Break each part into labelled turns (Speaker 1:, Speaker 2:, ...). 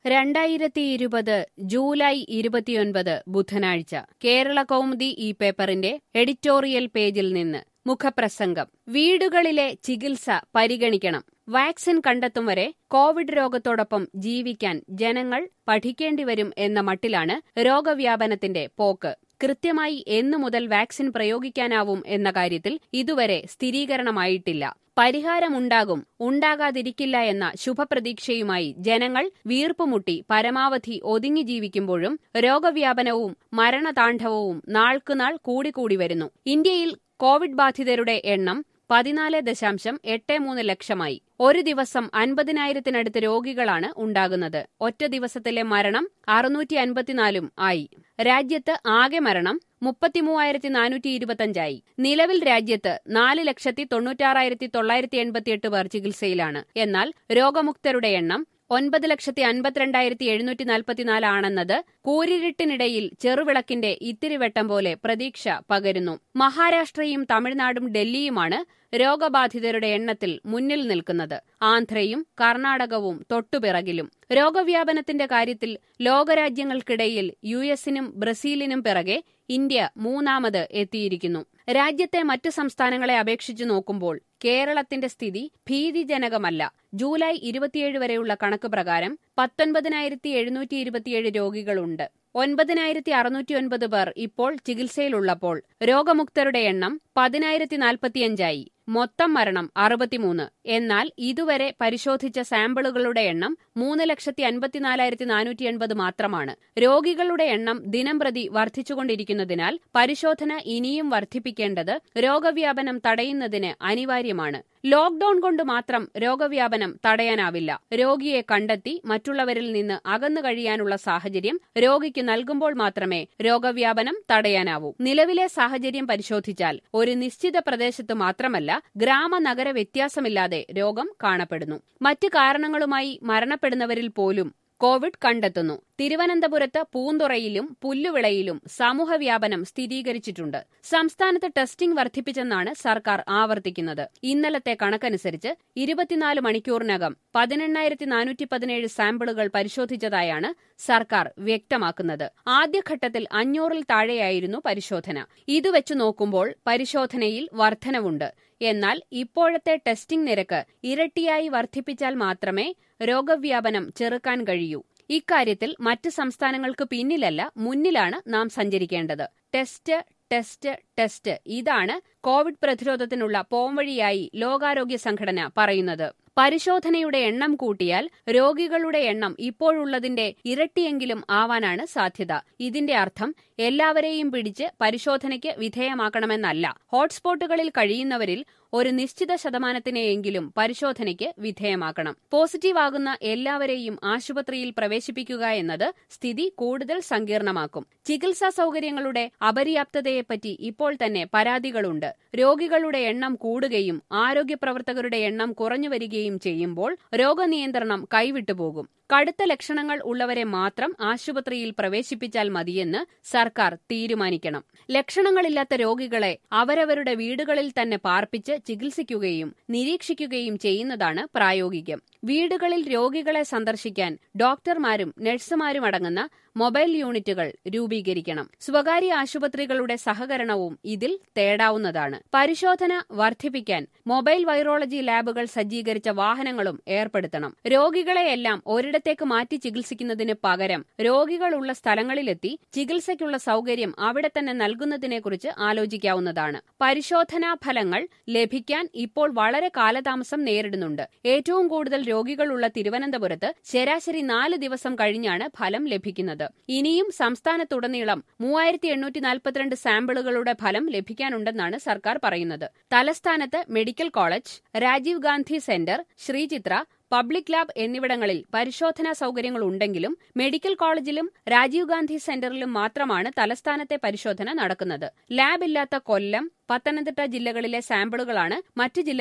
Speaker 1: രണ്ടായിരത്തി ഇരുപത് ജൂലൈ ഇരുപത്തിയൊൻപത് ബുധനാഴ്ച കേരള കൗമുദി ഈ പേപ്പറിന്റെ എഡിറ്റോറിയൽ പേജിൽ നിന്ന് മുഖപ്രസംഗം വീടുകളിലെ ചികിത്സ പരിഗണിക്കണം വാക്സിൻ കണ്ടെത്തും വരെ കോവിഡ് രോഗത്തോടൊപ്പം ജീവിക്കാൻ ജനങ്ങൾ പഠിക്കേണ്ടിവരും എന്ന മട്ടിലാണ് രോഗവ്യാപനത്തിന്റെ പോക്ക് കൃത്യമായി എന്നു മുതൽ വാക്സിൻ പ്രയോഗിക്കാനാവും എന്ന കാര്യത്തിൽ ഇതുവരെ സ്ഥിരീകരണമായിട്ടില്ല പരിഹാരമുണ്ടാകും ഉണ്ടാകാതിരിക്കില്ല എന്ന ശുഭപ്രതീക്ഷയുമായി ജനങ്ങൾ വീർപ്പുമുട്ടി പരമാവധി ഒതുങ്ങി ജീവിക്കുമ്പോഴും രോഗവ്യാപനവും മരണതാണ്ഡവവും നാൾക്കുനാൾ കൂടിക്കൂടി വരുന്നു ഇന്ത്യയിൽ കോവിഡ് ബാധിതരുടെ എണ്ണം പതിനാല് ദശാംശം എട്ട് മൂന്ന് ലക്ഷമായി ഒരു ദിവസം അൻപതിനായിരത്തിനടുത്ത് രോഗികളാണ് ഉണ്ടാകുന്നത് ഒറ്റ ദിവസത്തിലെ മരണം അറുന്നൂറ്റി അൻപത്തിനാലും ആയി രാജ്യത്ത് ആകെ മരണം മുപ്പത്തിമൂവായിരത്തി നാനൂറ്റി ഇരുപത്തഞ്ചായി നിലവിൽ രാജ്യത്ത് നാല് ലക്ഷത്തി തൊണ്ണൂറ്റാറായിരത്തി തൊള്ളായിരത്തി എൺപത്തിയെട്ട് പേർ ചികിത്സയിലാണ് എന്നാൽ രോഗമുക്തരുടെ എണ്ണം ഒൻപത് ലക്ഷത്തി അൻപത്തിരണ്ടായിരത്തി എഴുന്നൂറ്റി നാൽപ്പത്തിനാലാണെന്നത് കൂരിരുട്ടിനിടയിൽ ചെറുവിളക്കിന്റെ ഇത്തിരിവെട്ടം പോലെ പ്രതീക്ഷ പകരുന്നു മഹാരാഷ്ട്രയും തമിഴ്നാടും ഡൽഹിയുമാണ് രോഗബാധിതരുടെ എണ്ണത്തിൽ മുന്നിൽ നിൽക്കുന്നത് ആന്ധ്രയും കർണാടകവും തൊട്ടുപിറകിലും രോഗവ്യാപനത്തിന്റെ കാര്യത്തിൽ ലോകരാജ്യങ്ങൾക്കിടയിൽ യു എസിനും ബ്രസീലിനും പിറകെ ഇന്ത്യ മൂന്നാമത് എത്തിയിരിക്കുന്നു രാജ്യത്തെ മറ്റ് സംസ്ഥാനങ്ങളെ അപേക്ഷിച്ചു നോക്കുമ്പോൾ കേരളത്തിന്റെ സ്ഥിതി ഭീതിജനകമല്ല ജൂലൈ ഇരുപത്തിയേഴ് വരെയുള്ള കണക്ക് പ്രകാരം പത്തൊൻപതിനായിരത്തി എഴുന്നൂറ്റി ഇരുപത്തിയേഴ് രോഗികളുണ്ട് ഒൻപതിനായിരത്തി അറുന്നൂറ്റി ഒൻപത് പേർ ഇപ്പോൾ ചികിത്സയിലുള്ളപ്പോൾ രോഗമുക്തരുടെ എണ്ണം പതിനായിരത്തി നാൽപ്പത്തിയഞ്ചായി മൊത്തം മരണം അറുപത്തിമൂന്ന് എന്നാൽ ഇതുവരെ പരിശോധിച്ച സാമ്പിളുകളുടെ എണ്ണം മൂന്ന് ലക്ഷത്തി അൻപത്തിനാലായിരത്തി നാനൂറ്റി എൺപത് മാത്രമാണ് രോഗികളുടെ എണ്ണം ദിനംപ്രതി വർദ്ധിച്ചുകൊണ്ടിരിക്കുന്നതിനാൽ പരിശോധന ഇനിയും വർദ്ധിപ്പിക്കേണ്ടത് രോഗവ്യാപനം തടയുന്നതിന് അനിവാര്യമാണ് ലോക്ഡൌൺ കൊണ്ട് മാത്രം രോഗവ്യാപനം തടയാനാവില്ല രോഗിയെ കണ്ടെത്തി മറ്റുള്ളവരിൽ നിന്ന് അകന്നു കഴിയാനുള്ള സാഹചര്യം രോഗിക്ക് നൽകുമ്പോൾ മാത്രമേ രോഗവ്യാപനം തടയാനാവൂ നിലവിലെ സാഹചര്യം പരിശോധിച്ചാൽ ഒരു നിശ്ചിത പ്രദേശത്ത് മാത്രമല്ല ഗ്രാമ നഗര വ്യത്യാസമില്ലാതെ രോഗം കാണപ്പെടുന്നു മറ്റ് കാരണങ്ങളുമായി മരണപ്പെടുന്നവരിൽ പോലും കോവിഡ് കണ്ടെത്തുന്നു തിരുവനന്തപുരത്ത് പൂന്തുറയിലും പുല്ലുവിളയിലും സമൂഹവ്യാപനം സ്ഥിരീകരിച്ചിട്ടുണ്ട് സംസ്ഥാനത്ത് ടെസ്റ്റിംഗ് വർദ്ധിപ്പിച്ചെന്നാണ് സർക്കാർ ആവർത്തിക്കുന്നത് ഇന്നലത്തെ കണക്കനുസരിച്ച് ഇരുപത്തിനാല് മണിക്കൂറിനകം പതിനെണ്ണായിരത്തി നാനൂറ്റി പതിനേഴ് സാമ്പിളുകൾ പരിശോധിച്ചതായാണ് സർക്കാർ വ്യക്തമാക്കുന്നത് ആദ്യഘട്ടത്തിൽ അഞ്ഞൂറിൽ താഴെയായിരുന്നു പരിശോധന ഇതുവെച്ചു നോക്കുമ്പോൾ പരിശോധനയിൽ വർധനവുണ്ട് എന്നാൽ ഇപ്പോഴത്തെ ടെസ്റ്റിംഗ് നിരക്ക് ഇരട്ടിയായി വർദ്ധിപ്പിച്ചാൽ മാത്രമേ രോഗവ്യാപനം ചെറുക്കാൻ കഴിയൂ ഇക്കാര്യത്തിൽ മറ്റ് സംസ്ഥാനങ്ങൾക്ക് പിന്നിലല്ല മുന്നിലാണ് നാം സഞ്ചരിക്കേണ്ടത് ടെസ്റ്റ് ടെസ്റ്റ് ടെസ്റ്റ് ഇതാണ് കോവിഡ് പ്രതിരോധത്തിനുള്ള പോംവഴിയായി ലോകാരോഗ്യ സംഘടന പറയുന്നത് പരിശോധനയുടെ എണ്ണം കൂട്ടിയാൽ രോഗികളുടെ എണ്ണം ഇപ്പോഴുള്ളതിന്റെ ഇരട്ടിയെങ്കിലും ആവാനാണ് സാധ്യത ഇതിന്റെ അർത്ഥം എല്ലാവരെയും പിടിച്ച് പരിശോധനയ്ക്ക് വിധേയമാക്കണമെന്നല്ല ഹോട്ട്സ്പോട്ടുകളിൽ കഴിയുന്നവരിൽ ഒരു നിശ്ചിത ശതമാനത്തിനെയെങ്കിലും പരിശോധനയ്ക്ക് വിധേയമാക്കണം പോസിറ്റീവ് ആകുന്ന എല്ലാവരെയും ആശുപത്രിയിൽ പ്രവേശിപ്പിക്കുക എന്നത് സ്ഥിതി കൂടുതൽ സങ്കീർണമാക്കും ചികിത്സാ സൗകര്യങ്ങളുടെ അപര്യാപ്തതയെപ്പറ്റി ഇപ്പോൾ തന്നെ പരാതികളുണ്ട് രോഗികളുടെ എണ്ണം കൂടുകയും ആരോഗ്യ പ്രവർത്തകരുടെ എണ്ണം കുറഞ്ഞു വരികയും ചെയ്യുമ്പോൾ രോഗനിയന്ത്രണം കൈവിട്ടുപോകും കടുത്ത ലക്ഷണങ്ങൾ ഉള്ളവരെ മാത്രം ആശുപത്രിയിൽ പ്രവേശിപ്പിച്ചാൽ മതിയെന്ന് സർക്കാർ തീരുമാനിക്കണം ലക്ഷണങ്ങളില്ലാത്ത രോഗികളെ അവരവരുടെ വീടുകളിൽ തന്നെ പാർപ്പിച്ച് ചികിത്സിക്കുകയും നിരീക്ഷിക്കുകയും ചെയ്യുന്നതാണ് പ്രായോഗികം വീടുകളിൽ രോഗികളെ സന്ദർശിക്കാൻ ഡോക്ടർമാരും നഴ്സുമാരും അടങ്ങുന്ന മൊബൈൽ യൂണിറ്റുകൾ രൂപീകരിക്കണം സ്വകാര്യ ആശുപത്രികളുടെ സഹകരണവും ഇതിൽ തേടാവുന്നതാണ് പരിശോധന വർദ്ധിപ്പിക്കാൻ മൊബൈൽ വൈറോളജി ലാബുകൾ സജ്ജീകരിച്ച വാഹനങ്ങളും ഏർപ്പെടുത്തണം രോഗികളെയെല്ലാം ഒരിടത്തേക്ക് മാറ്റി ചികിത്സിക്കുന്നതിന് പകരം രോഗികളുള്ള സ്ഥലങ്ങളിലെത്തി ചികിത്സയ്ക്കുള്ള സൗകര്യം അവിടെ തന്നെ നൽകുന്നതിനെക്കുറിച്ച് ആലോചിക്കാവുന്നതാണ് പരിശോധനാ ഫലങ്ങൾ ലഭിക്കാൻ ഇപ്പോൾ വളരെ കാലതാമസം നേരിടുന്നുണ്ട് ഏറ്റവും കൂടുതൽ രോഗികളുള്ള തിരുവനന്തപുരത്ത് ശരാശരി നാല് ദിവസം കഴിഞ്ഞാണ് ഫലം ലഭിക്കുന്നത് ഇനിയും സംസ്ഥാനത്തുടനീളം മൂവായിരത്തി എണ്ണൂറ്റി നാൽപ്പത്തിരണ്ട് സാമ്പിളുകളുടെ ഫലം ലഭിക്കാനുണ്ടെന്നാണ് സർക്കാർ പറയുന്നത് തലസ്ഥാനത്ത് medical college Rajiv Gandhi centre Sree Chitra public lab എന്നിവിടങ്ങളിൽ പരിശോധനാ സൗകര്യങ്ങൾ ഉണ്ടെങ്കിലും മെഡിക്കൽ കോളേജിലും രാജീവ് ഗാന്ധി സെന്ററിലും മാത്രമാണ് തലസ്ഥാനത്തെ പരിശോധന നടക്കുന്നത് ലാബ് ഇല്ലാത്ത കൊല്ലം പത്തനംതിട്ട ജില്ലകളിലെ സാമ്പിളുകളാണ് മറ്റ് ജില്ലകളിൽ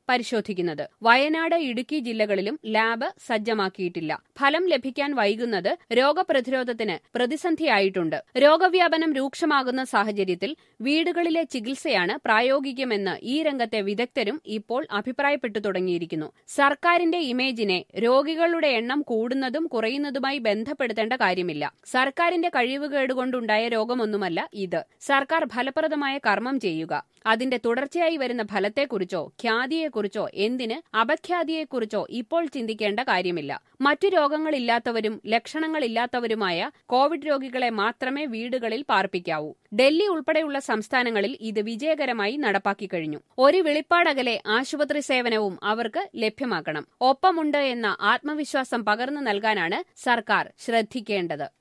Speaker 1: പരിശോധിക്കുന്നത് വയനാട് ഇടുക്കി ജില്ലകളിലും ലാബ് സജ്ജമാക്കിയിട്ടില്ല ഫലം ലഭിക്കാൻ വൈകുന്നത് രോഗപ്രതിരോധത്തിന് പ്രതിസന്ധിയായിട്ടുണ്ട് രോഗവ്യാപനം രൂക്ഷമാകുന്ന സാഹചര്യത്തിൽ വീടുകളിലെ ചികിത്സയാണ് പ്രായോഗികമെന്ന് ഈ രംഗത്തെ വിദഗ്ധരും ഇപ്പോൾ അഭിപ്രായപ്പെട്ടു തുടങ്ങിയിരിക്കുന്നു സർക്കാരിന്റെ ഇമേജിനെ രോഗികളുടെ എണ്ണം കൂടുന്നതും കുറയുന്നതുമായി ബന്ധപ്പെടുത്തേണ്ട കാര്യമില്ല സർക്കാരിന്റെ കഴിവുകേടുകൊണ്ടുണ്ടായ രോഗമൊന്നുമല്ല ഇത് സർക്കാർ ഫലപ്രദമായ കർമ്മം ചെയ്യുക അതിന്റെ തുടർച്ചയായി വരുന്ന ഫലത്തെക്കുറിച്ചോ ഖ്യാതിയെക്കുറിച്ചോ എന്തിന് അപഖ്യാതിയെക്കുറിച്ചോ ഇപ്പോൾ ചിന്തിക്കേണ്ട കാര്യമില്ല മറ്റു രോഗങ്ങളില്ലാത്തവരും ലക്ഷണങ്ങളില്ലാത്തവരുമായ കോവിഡ് രോഗികളെ മാത്രമേ വീടുകളിൽ പാർപ്പിക്കാവൂ ഡൽഹി ഉൾപ്പെടെയുള്ള സംസ്ഥാനങ്ങളിൽ ഇത് വിജയകരമായി നടപ്പാക്കി കഴിഞ്ഞു ഒരു വെളിപ്പാടകലെ ആശുപത്രി സേവനവും അവർക്ക് ലഭ്യമാക്കണം ഒപ്പമുണ്ട് എന്ന ആത്മവിശ്വാസം പകർന്നു നൽകാനാണ് സർക്കാർ ശ്രദ്ധിക്കേണ്ടത്